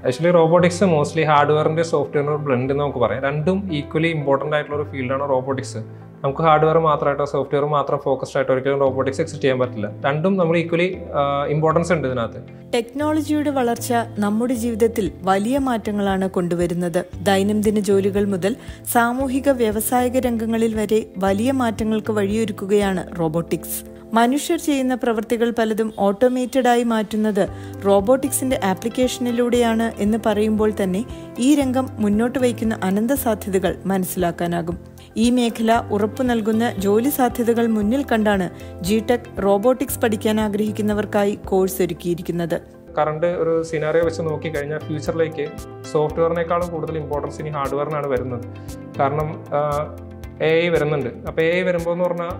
actually robotics mostly ഹാർഡ്വെയറിന്റെ സോഫ്റ്റ്വെയറിന്റെ ഒരു blend എന്ന് നമുക്ക് പറയാം രണ്ടും ഈക്വലി ഇമ്പോർട്ടൻ്റ് ആയിട്ടുള്ള ഒരു ഫീൽഡാണ് റോബോട്ടിക്സ് നമുക്ക് ഹാർഡ്വെയർ മാത്രമായിട്ടോ സോഫ്റ്റ്വെയർ മാത്രം ഫോക്കസ്ഡ് ആയിട്ടോ ഒരിക്കലും റോബോട്ടിക്സ് എക്സിറ്റ് ചെയ്യാൻ പറ്റില്ല രണ്ടും നമ്മൾ ഈക്വലി ഇമ്പോർട്ടൻസ് ഉണ്ട് ഇതിനകത്ത് ടെക്നോളജിയുടെ വളർച്ച നമ്മുടെ ജീവിതത്തിൽ വലിയ മാറ്റങ്ങളാണ് കൊണ്ടുവരുന്നത് ദൈനംദിന ജോലികൾ മുതൽ സാമൂഹിക വ്യാവസായിക രംഗങ്ങളിൽ വരെ വലിയ മാറ്റങ്ങൾക്ക് വഴിയൊരുക്കുകയാണ് റോബോട്ടിക്സ് മനുഷ്യർ ചെയ്യുന്ന പ്രവൃത്തികൾ പലതും ഓട്ടോമേറ്റഡ് ആയി മാറ്റുന്നത് റോബോട്ടിക്സിന്റെ ആപ്ലിക്കേഷനിലൂടെയാണ് എന്ന് പറയുമ്പോൾ തന്നെ ഈ രംഗം മുന്നോട്ട് വയ്ക്കുന്ന അനന്ത സാധ്യതകൾ മനസ്സിലാക്കാനാകും ഈ മേഖല ഉറപ്പു നൽകുന്ന ജോലി സാധ്യതകൾ മുന്നിൽ കണ്ടാണ് ജി ടെക് റോബോട്ടിക്സ് പഠിക്കാൻ ആഗ്രഹിക്കുന്നവർക്കായി കോഴ്സ് ഒരുക്കിയിരിക്കുന്നത് കറണ്ട് ഒരു സിനാറിയോ വെച്ച് നോക്കിക്കഴിഞ്ഞാൽ ഫ്യൂച്ചറിലേക്ക് സോഫ്റ്റ്വെയറിനേക്കാളും കൂടുതൽ ഇമ്പോർട്ടൻസ് ഇനി ഹാർഡ്വെയറിനാണ് വരുന്നത് കാരണം എ ഐ വരുന്നുണ്ട് അപ്പോൾ എ ഐ വരുമ്പോൾ എന്ന് പറഞ്ഞാൽ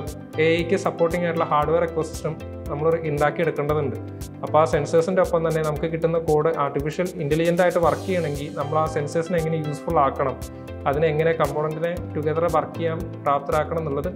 എ ഐക്ക് സപ്പോർട്ടിംഗ് ആയിട്ടുള്ള ഹാർഡ്വെയർ എക്കോസിസ്റ്റം നമ്മൾ ഉണ്ടാക്കി എടുക്കേണ്ടതുണ്ട് അപ്പോൾ ആ സെൻസേഴ്സിൻ്റെ ഒപ്പം തന്നെ നമുക്ക് കിട്ടുന്ന കോഡ് ആർട്ടിഫിഷ്യൽ ഇൻ്റലിജൻ്റ് ആയിട്ട് വർക്ക് ചെയ്യണമെങ്കിൽ നമ്മൾ ആ സെൻസേഴ്സിനെ എങ്ങനെ യൂസ്ഫുൾ ആക്കണം അതിനെ എങ്ങനെ കമ്പോണൻറ്റിനെ ടുഗദർ വർക്ക് ചെയ്യാൻ പ്രാപ്തരാക്കണം എന്നുള്ളത്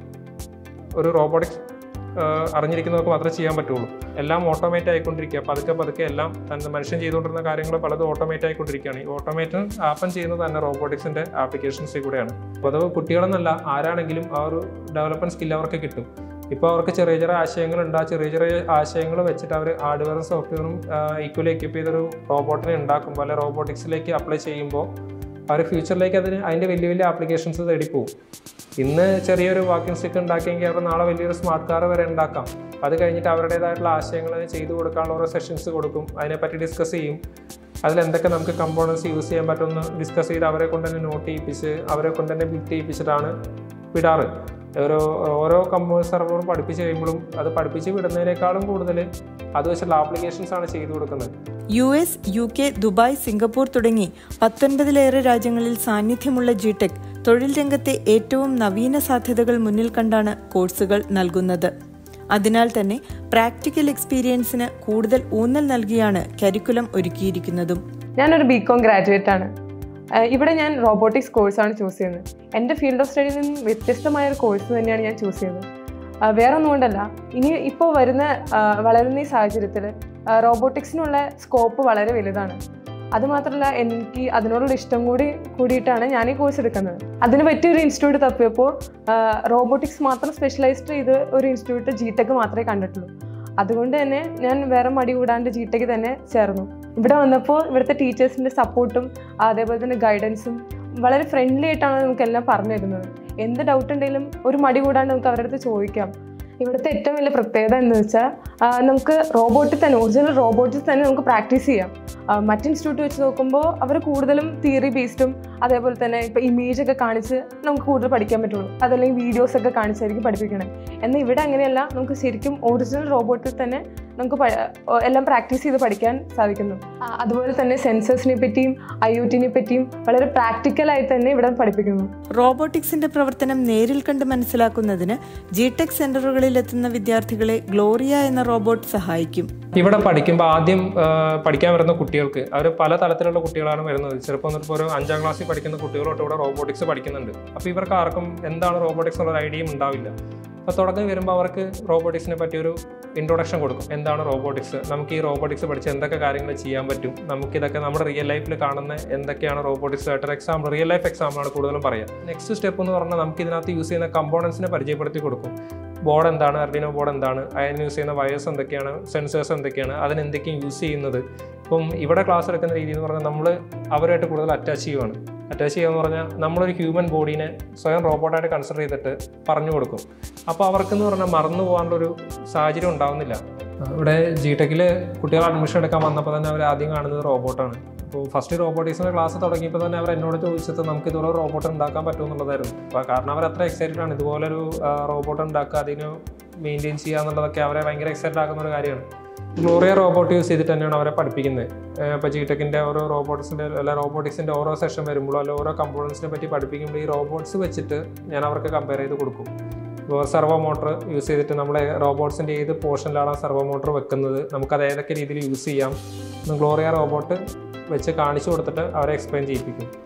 ഒരു റോബോട്ടിക്സ് അറിഞ്ഞിരിക്കുന്നവർക്ക് മാത്രമേ ചെയ്യാൻ പറ്റുള്ളൂ എല്ലാം ഓട്ടോമേറ്റ് ആയിക്കൊണ്ടിരിക്കുക പതുക്കെ പതുക്കെ എല്ലാം തന്നെ മനുഷ്യൻ ചെയ്തുകൊണ്ടിരുന്ന കാര്യങ്ങൾ പലതും ഓട്ടോമേറ്റ് ആയിക്കൊണ്ടിരിക്കുകയാണ് ഈ ഓട്ടോമേറ്റ് ആപ്പൻ ചെയ്യുന്നത് തന്നെ റോബോട്ടിക്സിന്റെ ആപ്ലിക്കേഷൻസിൽ കൂടെയാണ് അപ്പോൾ അത് കുട്ടികളെന്നല്ല ആരാണെങ്കിലും ആ ഒരു ഡെവലപ്മെന്റ് സ്കിൽ അവർക്ക് കിട്ടും ഇപ്പോൾ അവർക്ക് ചെറിയ ചെറിയ ആശയങ്ങളുണ്ട് ആ ചെറിയ ചെറിയ ആശയങ്ങൾ വെച്ചിട്ട് അവർ ഹാർഡ്വെയറും സോഫ്റ്റ്വെയറും ഈക്വലി എക്യൂപ്പ് ചെയ്തൊരു റോബോട്ടിനെ ഉണ്ടാക്കുമ്പോൾ അല്ലെ റോബോട്ടിക്സിലേക്ക് അപ്ലൈ ചെയ്യുമ്പോൾ അവർ ഫ്യൂച്ചറിലേക്ക് അതിന് അതിൻ്റെ വലിയ വലിയ ആപ്ലിക്കേഷൻസ് തേടി പോകും ഇന്ന് ചെറിയൊരു വാക്കിംഗ് സ്റ്റിക്ക് ഉണ്ടാക്കിയെങ്കിൽ അവർ നാളെ വലിയൊരു സ്മാർട്ട് കാർ വരെ ഉണ്ടാക്കാം അത് കഴിഞ്ഞിട്ട് അവരുടേതായിട്ടുള്ള ആശയങ്ങൾ ചെയ്തു കൊടുക്കാനുള്ള ഓരോ സെഷൻസ് കൊടുക്കും അതിനെപ്പറ്റി ഡിസ്കസ് ചെയ്യും അതിൽ എന്തൊക്കെ നമുക്ക് കമ്പോണൻസ് യൂസ് ചെയ്യാൻ പറ്റുമെന്ന് ഡിസ്കസ് ചെയ്ത് അവരെ കൊണ്ട് തന്നെ നോട്ട് ചെയ്യിപ്പിച്ച് അവരെ കൊണ്ട് തന്നെ ബിൽറ്റ് ചെയ്യിപ്പിച്ചിട്ടാണ് വിടാറ് ഓരോ ഓരോ കമ്പോണൻ സെർവറും പഠിപ്പിച്ച് കഴിയുമ്പോഴും അത് പഠിപ്പിച്ച് വിടുന്നതിനേക്കാളും കൂടുതൽ അത് വെച്ചുള്ള ആപ്ലിക്കേഷൻസ് ആണ് ചെയ്തു കൊടുക്കുന്നത് U S U K Dubai Singapore തുടങ്ങി പത്തൊൻപതിലേറെ രാജ്യങ്ങളിൽ സാന്നിധ്യമുള്ള ജി ടെക് തൊഴിൽ രംഗത്തെ ഏറ്റവും നവീന സാധ്യതകൾ മുന്നിൽ കണ്ടാണ് കോഴ്സുകൾ നൽകുന്നത് അതിനാൽ തന്നെ പ്രാക്ടിക്കൽ എക്സ്പീരിയൻസിന് കൂടുതൽ ഊന്നൽ നൽകിയാണ് കരിക്കുലം ഒരുക്കിയിരിക്കുന്നതും ഞാനൊരു ബി കോം ഗ്രാജുവേറ്റ് ആണ് ആഹ് ഇവിടെ ഞാൻ റോബോട്ടിക്സ് കോഴ്സാണ് ചൂസ് ചെയ്യുന്നത് എൻ്റെ ഫീൽഡ് ഓഫ് സ്റ്റഡിയിൽ നിന്നും വ്യത്യസ്തമായ ഒരു കോഴ്സ് തന്നെയാണ് ഞാൻ ചൂസ് ചെയ്യുന്നത് ആഹ് വേറെ ഒന്നും കൊണ്ടല്ല ഇനി ഇപ്പോൾ വരുന്ന ആഹ് വളരുന്ന ഈ സാഹചര്യത്തിൽ റോബോട്ടിക്സിനുള്ള സ്കോപ്പ് വളരെ വലുതാണ് അതുമാത്രമല്ല എനിക്ക് അതിനോടുള്ള ഇഷ്ടം കൂടി കൂടിയിട്ടാണ് ഞാൻ ഈ കോഴ്സ് എടുക്കുന്നത് അതിന് പറ്റിയ ഒരു ഇൻസ്റ്റിറ്റ്യൂട്ട് തപ്പിയപ്പോൾ റോബോട്ടിക്സ് മാത്രം സ്പെഷ്യലൈസ്ഡ് ചെയ്ത് ഒരു ഇൻസ്റ്റിറ്റ്യൂട്ട് ജി ടെക് മാത്രമേ കണ്ടിട്ടുള്ളൂ അതുകൊണ്ട് തന്നെ ഞാൻ വേറെ മടി കൂടാണ്ട് ജി ടെക് തന്നെ ചേർന്നു ഇവിടെ വന്നപ്പോൾ ഇവിടുത്തെ ടീച്ചേഴ്സിൻ്റെ സപ്പോർട്ടും അതേപോലെ തന്നെ ഗൈഡൻസും വളരെ ഫ്രണ്ട്ലി ആയിട്ടാണ് നമുക്ക് എല്ലാം പറഞ്ഞു തരുന്നത് എന്ത് ഡൗട്ട് ഉണ്ടെങ്കിലും ഒരു മടി കൂടാണ്ട് നമുക്ക് അവരുടെ അടുത്ത് ചോദിക്കാം ഇവിടുത്തെ ഏറ്റവും വലിയ പ്രത്യേകത എന്ന് വെച്ചാൽ ആ, നമുക്ക് റോബോട്ടിൽ തന്നെ ഒറിജിനൽ റോബോട്ടിൽ തന്നെ നമുക്ക് പ്രാക്ടീസ് ചെയ്യാം ആ, മറ്റ് ഇൻസ്റ്റിറ്റ്യൂട്ട് വെച്ച് നോക്കുമ്പോൾ അവർ കൂടുതലും തിയറി ബേസ്ഡും അതേപോലെ തന്നെ ഇപ്പോൾ ഇമേജ് ഒക്കെ കാണിച്ച് നമുക്ക് കൂടുതൽ പഠിക്കാൻ പറ്റുള്ളൂ അതല്ലെങ്കിൽ വീഡിയോസ് ഒക്കെ കാണിച്ചായിരിക്കും പഠിപ്പിക്കണേ എന്നാൽ ഇവിടെ അങ്ങനെയല്ല നമുക്ക് ശരിക്കും ഒറിജിനൽ റോബോട്ടിൽ തന്നെ നമുക്ക് പ- എല്ലാം പ്രാക്ടീസ് ചെയ്ത് പഠിക്കാൻ സാധിക്കുന്നു ആ, അതുപോലെ തന്നെ സെൻസേഴ്സിനെ പറ്റിയും ഐ ഒ ടിനെ പറ്റിയും വളരെ പ്രാക്ടിക്കലായി തന്നെ ഇവിടെ പഠിപ്പിക്കുന്നു റോബോട്ടിക്സിന്റെ പ്രവർത്തനം നേരിൽ കണ്ട് മനസ്സിലാക്കുന്നതിന് ജി ടെക് സെന്ററുകളിൽ എത്തുന്ന വിദ്യാർത്ഥികളെ ഗ്ലോറിയ എന്ന റോബോട്ട് സഹായിക്കും ഇവിടെ പഠിക്കുമ്പോൾ ആദ്യം ആ, പഠിക്കാൻ വരുന്ന കുട്ടികൾക്ക് അവർ പല തലത്തിലുള്ള കുട്ടികളാണ് വരുന്നത് ചെറുപ്പം തൊട്ട് ഒരു അഞ്ചാം ക്ലാസ്സിൽ പഠിക്കുന്ന കുട്ടികളോട്ട് ഇവിടെ റോബോട്ടിക്സ് പഠിക്കുന്നുണ്ട് അപ്പോൾ ഇവർക്ക് ആർക്കും എന്താണ് റോബോട്ടിക്സ് എന്നുള്ള ഐഡിയയും ഉണ്ടാവില്ല അപ്പോൾ തുടക്കം വരുമ്പോൾ അവർക്ക് റോബോട്ടിക്സിനെ പറ്റി ഒരു ഇൻട്രൊഡക്ഷൻ കൊടുക്കും എന്താണ് റോബോട്ടിക്സ് നമുക്ക് ഈ റോബോട്ടിക്സ് പഠിച്ച് എന്തൊക്കെ കാര്യങ്ങൾ ചെയ്യാൻ പറ്റും നമുക്കിതൊക്കെ നമ്മുടെ റിയൽ ലൈഫിൽ കാണുന്ന എന്തൊക്കെയാണ് റോബോട്ടിക്സ് ആയിട്ട് എക്സാമ്പിൾ റിയൽ ലൈഫ് എക്സാമ്പിളാണ് കൂടുതലും പറയുക നെക്സ്റ്റ് സ്റ്റെപ്പ് എന്ന് പറഞ്ഞാൽ നമുക്ക് ഇതിനകത്ത് യൂസ് ചെയ്യുന്ന കമ്പോണൻസിനെ പരിചയപ്പെടുത്തി കൊടുക്കും ബോർഡ് എന്താണ് അർഡിനോ ബോർഡ് എന്താണ് അതിന് യൂസ് ചെയ്യുന്ന വയേഴ്സ് എന്തൊക്കെയാണ് സെൻസേഴ്സ് എന്തൊക്കെയാണ് അതിന് എന്തൊക്കെയാണ് യൂസ് ചെയ്യുന്നത് ഇപ്പം ഇവിടെ ക്ലാസ് എടുക്കുന്ന രീതി എന്ന് പറഞ്ഞാൽ നമ്മൾ അവരുമായിട്ട് കൂടുതൽ അറ്റാച്ച് ചെയ്യുവാണ് അറ്റാച്ച് ചെയ്യുക എന്ന് പറഞ്ഞാൽ നമ്മളൊരു ഹ്യൂമൻ ബോഡീനെ സ്വയം റോബോട്ടായിട്ട് കൺസിഡർ ചെയ്തിട്ട് പറഞ്ഞു കൊടുക്കും അപ്പോൾ അവർക്കെന്ന് പറഞ്ഞാൽ മറന്നു പോകാനുള്ളൊരു സാഹചര്യം ഉണ്ടാവുന്നില്ല ഇവിടെ ജി ടെക്കിൽ കുട്ടികൾ അഡ്മിഷൻ എടുക്കാൻ വന്നപ്പോൾ തന്നെ അവർ ആദ്യം കാണുന്നത് റോബോട്ടാണ് അപ്പോൾ ഫസ്റ്റ് റോബോട്ടിക്സിൻ്റെ ക്ലാസ് തുടങ്ങിയപ്പോൾ തന്നെ അവർ എന്നോട് ചോദിച്ചത് നമുക്ക് ഇതുപോലെ റോബോട്ട് ഉണ്ടാക്കാൻ പറ്റുമെന്നുള്ളതായിരുന്നു അപ്പോൾ കാരണം അവർ അത്ര എക്സൈറ്റഡ് ആണ് ഇതുപോലൊരു റോബോട്ട് ഉണ്ടാക്കുക അതിന് മെയിൻറ്റെയിൻ ചെയ്യുക എന്നുള്ളതൊക്കെ അവരെ ഭയങ്കര എക്സൈറ്റഡ് ആക്കുന്ന ഒരു കാര്യമാണ് ഗ്ലോറിയ റോബോട്ട് യൂസ് ചെയ്തിട്ട് തന്നെയാണ് അവരെ പഠിപ്പിക്കുന്നത് ഇപ്പോൾ ജി ടെക്കിൻ്റെ ഓരോ റോബോട്ട്സിൻ്റെ അല്ല റോബോട്ടിക്സിൻ്റെ ഓരോ സെഷൻ വരുമ്പോഴോ അല്ല ഓരോ കമ്പോണൻസിനെ പറ്റി പഠിപ്പിക്കുമ്പോൾ ഈ റോബോട്ട്സ് വെച്ചിട്ട് ഞാൻ അവർക്ക് കമ്പയർ ചെയ്ത് കൊടുക്കും ഇപ്പോൾ സെർവോ മോട്ടർ യൂസ് ചെയ്തിട്ട് നമ്മൾ റോബോട്ട്സിൻ്റെ ഏത് പോർഷനിലാണ് ആ സെർവോ മോട്ടർ വെക്കുന്നത് നമുക്കത് ഏതൊക്കെ രീതിയിൽ യൂസ് ചെയ്യാം എന്ന് ഗ്ലോറിയ റോബോട്ട് വെച്ച് കാണിച്ചു കൊടുത്തിട്ട് അവരെ എക്സ്പ്ലെയിൻ ചെയ്യിപ്പിക്കും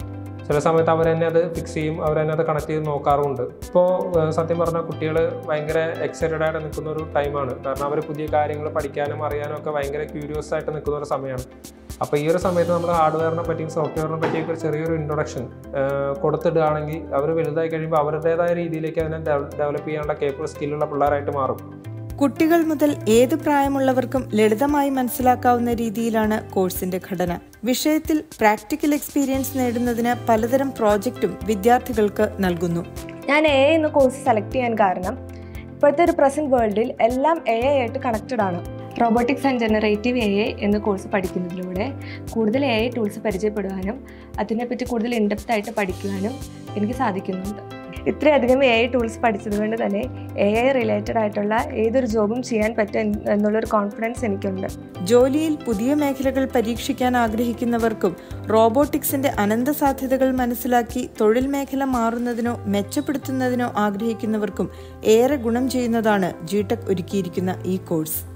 ചില സമയത്ത് അവർ തന്നെ അത് ഫിക്സ് ചെയ്യും അവർ തന്നെ അത് കണക്ട് ചെയ്ത് നോക്കാറുമുണ്ട് ഇപ്പോൾ സത്യം പറഞ്ഞാൽ കുട്ടികൾ ഭയങ്കര എക്സൈറ്റഡ് ആയിട്ട് നിൽക്കുന്ന ഒരു ടൈമാണ് കാരണം അവർ പുതിയ കാര്യങ്ങൾ പഠിക്കാനും അറിയാനും ഒക്കെ ഭയങ്കര ക്യൂരിയസ് ആയിട്ട് നിൽക്കുന്ന ഒരു സമയമാണ് അപ്പോൾ ഈ ഒരു സമയത്ത് നമ്മൾ ഹാർഡ്വെയറിനെ പറ്റിയും സോഫ്റ്റ്വെയറിനെ പറ്റിയൊക്കെ ഒരു ചെറിയൊരു ഇൻട്രൊഡക്ഷൻ കൊടുത്തിടുകയാണെങ്കിൽ അവർ വലുതായി കഴിയുമ്പോൾ അവരുടേതായ രീതിയിലേക്ക് അതിനെ ഡെവലപ്പ് ചെയ്യാനുള്ള കേപ്പബിൾ സ്കില്ലുള്ള പിള്ളേരായിട്ട് മാറും കുട്ടികൾ മുതൽ ഏത് പ്രായമുള്ളവർക്കും ലളിതമായി മനസ്സിലാക്കാവുന്ന രീതിയിലാണ് കോഴ്സിന്റെ ഘടന വിഷയത്തിൽ പ്രാക്ടിക്കൽ എക്സ്പീരിയൻസ് നേടുന്നതിന് പലതരം പ്രോജക്റ്റും വിദ്യാർത്ഥികൾക്ക് നൽകുന്നു ഞാൻ എ എന്ന കോഴ്സ് സെലക്ട് ചെയ്യാൻ കാരണം ഇപ്പോഴത്തെ ഒരു പ്രസന്റ് വേൾഡിൽ എല്ലാം എ ആയിട്ട് കണക്റ്റഡ് ആണ് robotics and generative A I എന്ന കോഴ്സ് പഠിക്കുന്നതിലൂടെ കൂടുതൽ എ ഐ ടൂൾസ് പരിചയപ്പെടുവാനും അതിനെപ്പറ്റി കൂടുതൽ ഇൻഡെപ്ത് ആയിട്ട് പഠിക്കുവാനും എനിക്ക് സാധിക്കുന്നുണ്ട് ഇത്രയധികം എ ഐ ടൂൾസ് പഠിച്ചതുകൊണ്ട് തന്നെ എ ഐ റിലേറ്റഡ് ആയിട്ടുള്ള ഏതൊരു ജോബും ചെയ്യാൻ പറ്റും എന്നുള്ളൊരു കോൺഫിഡൻസ് എനിക്കുണ്ട് ജോലിയിൽ പുതിയ മേഖലകൾ പരീക്ഷിക്കാൻ ആഗ്രഹിക്കുന്നവർക്കും റോബോട്ടിക്സിന്റെ അനന്ത സാധ്യതകൾ മനസ്സിലാക്കി തൊഴിൽ മേഖല മാറുന്നതിനോ മെച്ചപ്പെടുത്തുന്നതിനോ ആഗ്രഹിക്കുന്നവർക്കും ഏറെ ഗുണം ചെയ്യുന്നതാണ് ജിടെക് ഒരുക്കിയിരിക്കുന്ന ഈ കോഴ്സ്